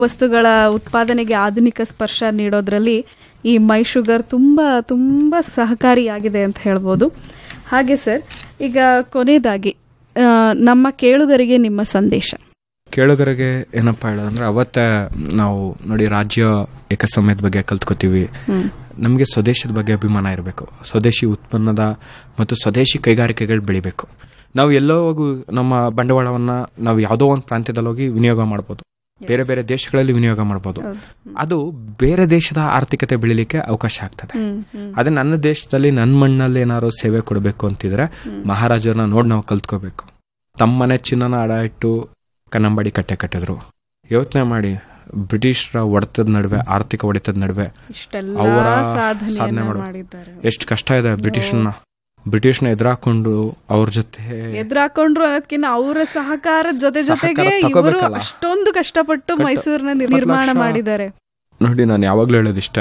ವಸ್ತುಗಳ ಉತ್ಪಾದನೆಗೆ ಆಧುನಿಕ ಸ್ಪರ್ಶ ನೀಡೋದ್ರಲ್ಲಿ ಈ ಮೈ ಶುಗರ್ ತುಂಬ ತುಂಬ ಸಹಕಾರಿಯಾಗಿದೆ ಅಂತ ಹೇಳ್ಬೋದು ಹಾಗೆ ಸರ್ ಈಗ ಕೊನೆಯದಾಗಿ ಆ, ನಮ್ಮ ಕೇಳುಗರಿಗೆ ನಿಮ್ಮ ಸಂದೇಶ ಕೇಳುಗರಿಗೆ ಏನಪ್ಪಾ ಹೇಳೋದಂದ್ರೆ ಅವತ್ತೇ ನಾವು ನೋಡಿ ರಾಜ್ಯ ಏಕಸಮಯದ ಬಗ್ಗೆ ಕಲ್ತ್ಕೋತೀವಿ ನಮಗೆ ಸ್ವದೇಶದ ಬಗ್ಗೆ ಅಭಿಮಾನ ಇರಬೇಕು ಸ್ವದೇಶಿ ಉತ್ಪನ್ನದ ಮತ್ತು ಸ್ವದೇಶಿ ಕೈಗಾರಿಕೆಗಳು ಬೆಳಿಬೇಕು ನಾವು ಎಲ್ಲೋ ಹೋಗು ನಮ್ಮ ಬಂಡವಾಳವನ್ನ ನಾವು ಯಾವುದೋ ಒಂದು ಪ್ರಾಂತ್ಯದಲ್ಲಿ ಹೋಗಿ ವಿನಿಯೋಗ ಮಾಡ್ಬೋದು ಬೇರೆ ಬೇರೆ ದೇಶಗಳಲ್ಲಿ ವಿನಿಯೋಗ ಮಾಡ್ಬೋದು ಅದು ಬೇರೆ ದೇಶದ ಆರ್ಥಿಕತೆ ಬೆಳಿಲಿಕ್ಕೆ ಅವಕಾಶ ಆಗ್ತದೆ ಅದೇ ನನ್ನ ದೇಶದಲ್ಲಿ ನನ್ನ ಮಣ್ಣಲ್ಲಿ ಏನಾದ್ರು ಸೇವೆ ಕೊಡಬೇಕು ಅಂತಿದ್ರೆ ಮಹಾರಾಜರನ್ನ ನೋಡಿ ನಾವು ಕಲ್ತ್ಕೋಬೇಕು ತಮ್ಮನೆ ಚಿನ್ನನ ಅಡ ಇಟ್ಟು ಕನ್ನಂಬಾಡಿ ಕಟ್ಟೆ ಕಟ್ಟಿದ್ರು ಯೋಚನೆ ಮಾಡಿ ಬ್ರಿಟಿಷರ ಹೊಡೆತದ ನಡುವೆ ಆರ್ಥಿಕ ಹೊಡೆತದ ನಡುವೆ ಇಷ್ಟೆಲ್ಲ ಅವರ ಸಾಧನೆಯನ್ನ ಸಾಧನೆ ಮಾಡು ಮಾಡಿದ್ದಾರೆ ಎಷ್ಟು ಕಷ್ಟ ಇದೆ ಬ್ರಿಟಿಷ್ನ ಬ್ರಿಟಿಷ್ನ ಎದುರಾಕೊಂಡು ಅವ್ರ ಜೊತೆ ಎದುರಾಕೊಂಡ್ರು ಅನ್ನೋದಕ್ಕಿಂತ ಅವರ ಸಹಕಾರದ ಜೊತೆ ಜೊತೆಗೆ ಸಹಕಾರ ಇವರು ತಗೋಬೇಕಲ್ಲ. ಅಷ್ಟೊಂದು ಕಷ್ಟಪಟ್ಟು ಕಟ್ಟ- ಮೈಸೂರಿನ ಇಪ್ಪತ್ತು ನಿರ್ಮಾಣ ಲಕ್ಷ- ಮಾಡಿದ್ದಾರೆ ನೋಡಿ ನಾನು ಯಾವಾಗಲೂ ಹೇಳೋದಿಷ್ಟ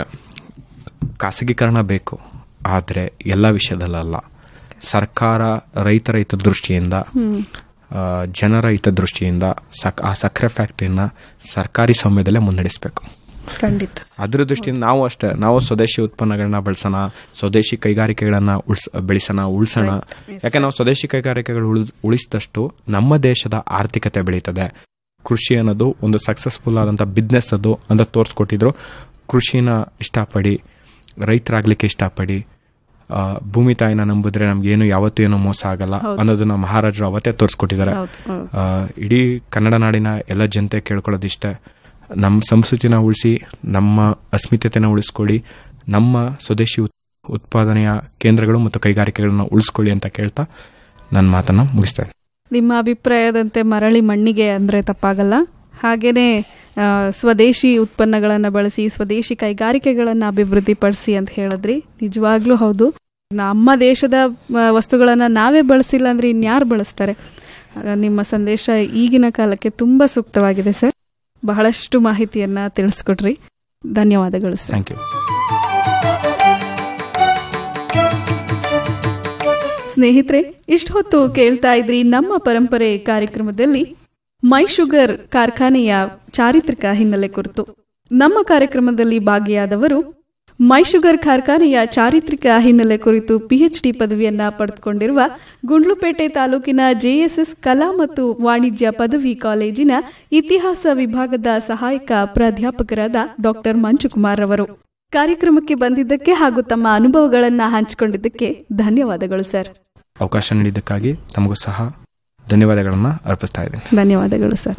ಖಾಸಗೀಕರಣ ಬೇಕು ಆದರೆ ಎಲ್ಲ ವಿಷಯದಲ್ಲಲ್ಲ ಸರ್ಕಾರ ರೈತರ ಹಿತದೃಷ್ಟಿಯಿಂದ ಆ, ಜನರ ಹಿತದೃಷ್ಟಿಯಿಂದ ಸಕ್ ಆ ಸಕ್ಕರೆ ಫ್ಯಾಕ್ಟ್ರಿನ ಸರ್ಕಾರಿ ಸ್ವಾಮ್ಯದಲ್ಲೇ ಮುನ್ನಡೆಸಬೇಕು ಖಂಡಿತ ಅದ್ರ ದೃಷ್ಟಿಯಿಂದ ನಾವು ಅಷ್ಟೇ ನಾವು ಸ್ವದೇಶಿ ಉತ್ಪನ್ನಗಳನ್ನ ಬಳಸೋಣ ಸ್ವದೇಶಿ ಕೈಗಾರಿಕೆಗಳನ್ನ ಉಳ್ಸ ಬೆಳೆಸೋಣ ಉಳಿಸೋಣ ಯಾಕೆ ನಾವು ಸ್ವದೇಶಿ ಕೈಗಾರಿಕೆಗಳು ಉಳಿದ್- ಉಳಿಸಿದಷ್ಟು ನಮ್ಮ ದೇಶದ ಆರ್ಥಿಕತೆ ಬೆಳೀತದೆ ಕೃಷಿ ಅನ್ನೋದು ಒಂದು ಸಕ್ಸಸ್ಫುಲ್ ಆದಂತ ಬಿಸ್ನೆಸ್ ಅದು ಅಂತ ತೋರಿಸ್ಕೊಟ್ಟಿದ್ರು ಕೃಷಿನ ಇಷ್ಟಪಡಿ ರೈತರಾಗ್ಲಿಕ್ಕೆ ಇಷ್ಟಪಡಿ ಆ, ಭೂಮಿ ತಾಯಿನ ನಂಬಿದ್ರೆ ನಮ್ಗೆ ಏನು ಯಾವತ್ತೂ ಏನು ಮೋಸ ಆಗಲ್ಲ ಅನ್ನೋದನ್ನ ಮಹಾರಾಜರು ಅವತ್ತೇ ತೋರಿಸ್ಕೊಟ್ಟಿದ್ದಾರೆ ಹೌದು, ಹೌದು. ಆ, ಇಡೀ ಕನ್ನಡ ನಾಡಿನ ಎಲ್ಲ ಜನತೆ ಕೇಳ್ಕೊಳ್ಳೋದಿಷ್ಟೇ ನಮ್ಮ ಸಂಸ್ಕೃತಿನ ಉಳಿಸಿ ನಮ್ಮ ಅಸ್ಮಿತೆನ ಉಳಿಸ್ಕೊಳ್ಳಿ ನಮ್ಮ ಸ್ವದೇಶಿ ಉತ್- ಉತ್ಪಾದನೆಯ ಕೇಂದ್ರಗಳು ಮತ್ತು ಕೈಗಾರಿಕೆಗಳನ್ನ ಉಳಿಸ್ಕೊಳ್ಳಿ ಅಂತ ಕೇಳ್ತಾ ನನ್ನ ಮಾತನ್ನ ಮುಗಿಸ್ತೇನೆ ನಿಮ್ಮ ಅಭಿಪ್ರಾಯದಂತೆ ಮರಳಿ ಮಣ್ಣಿಗೆ ಅಂದ್ರೆ ತಪ್ಪಾಗಲ್ಲ ಹಾಗೇನೆ ಆ, ಸ್ವದೇಶಿ ಉತ್ಪನ್ನಗಳನ್ನ ಬಳಸಿ ಸ್ವದೇಶಿ ಕೈಗಾರಿಕೆಗಳನ್ನ ಅಭಿವೃದ್ಧಿಪಡಿಸಿ ಅಂತ ಹೇಳಿದ್ರಿ ನಿಜವಾಗ್ಲೂ ಹೌದು ನಮ್ಮ ದೇಶದ ಆ, ವಸ್ತುಗಳನ್ನ ನಾವೇ ಬಳಸಿಲ್ಲ ಅಂದ್ರೆ ಇನ್ಯಾರು ಬಳಸ್ತಾರೆ ಆಗ ನಿಮ್ಮ ಸಂದೇಶ ಈಗಿನ ಕಾಲಕ್ಕೆ ತುಂಬಾ ಸೂಕ್ತವಾಗಿದೆ ಸರ್ ಬಹಳಷ್ಟು ಮಾಹಿತಿಯನ್ನ ತಿಳಿಸ್ಕೊಟ್ರಿ ಧನ್ಯವಾದಗಳು ಸರ್ ಥ್ಯಾಂಕ್ ಯು ಸ್ನೇಹಿತರೆ ಇಷ್ಟು ಹೊತ್ತು ಕೇಳ್ತಾ ಇದ್ರಿ ನಮ್ಮ ಪರಂಪರೆ ಕಾರ್ಯಕ್ರಮದಲ್ಲಿ ಮೈ ಶುಗರ್ ಕಾರ್ಖಾನೆಯ ಚಾರಿತ್ರಿಕ ಹಿನ್ನೆಲೆ ಕುರಿತು ನಮ್ಮ ಕಾರ್ಯಕ್ರಮದಲ್ಲಿ ಭಾಗಿಯಾದವರು ಮೈ ಶುಗರ್ ಕಾರ್ಖಾನೆಯ ಚಾರಿತ್ರಿಕ ಹಿನ್ನೆಲೆ ಕುರಿತು ಪಿಎಚ್ಡಿ ಪದವಿಯನ್ನ ಪಡೆದುಕೊಂಡಿರುವ ಗುಂಡ್ಲುಪೇಟೆ ತಾಲೂಕಿನ ಜೆಎಸ್ಎಸ್ ಕಲಾ ಮತ್ತು ವಾಣಿಜ್ಯ ಪದವಿ ಕಾಲೇಜಿನ ಇತಿಹಾಸ ವಿಭಾಗದ ಸಹಾಯಕ ಪ್ರಾಧ್ಯಾಪಕರಾದ ಡಾಕ್ಟರ್ ಮಂಜುಕುಮಾರ್ ಅವರು ಕಾರ್ಯಕ್ರಮಕ್ಕೆ ಬಂದಿದ್ದಕ್ಕೆ ಹಾಗೂ ತಮ್ಮ ಅನುಭವಗಳನ್ನ ಹಂಚಿಕೊಂಡಿದ್ದಕ್ಕೆ ಧನ್ಯವಾದಗಳು ಸರ್ ಅವಕಾಶ ನೀಡಿದ್ದಕ್ಕಾಗಿ ತಮಗೂ ಸಹ ಧನ್ಯವಾದಗಳನ್ನ ಅರ್ಪಿಸ್ತಾ ಇದ್ದೀನಿ ಧನ್ಯವಾದಗಳು ಸರ್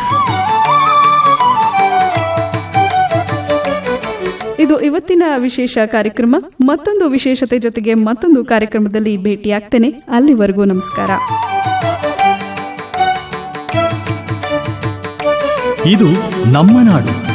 ಇದು ಇವತ್ತಿನ ವಿಶೇಷ ಕಾರ್ಯಕ್ರಮ ಮತ್ತೊಂದು ವಿಶೇಷತೆ ಜೊತೆಗೆ ಮತ್ತೊಂದು ಕಾರ್ಯಕ್ರಮದಲ್ಲಿ ಭೇಟಿಯಾಗ್ತೇನೆ ಅಲ್ಲಿವರೆಗೂ ನಮಸ್ಕಾರ ಇದು ನಮ್ಮ ನಾಡು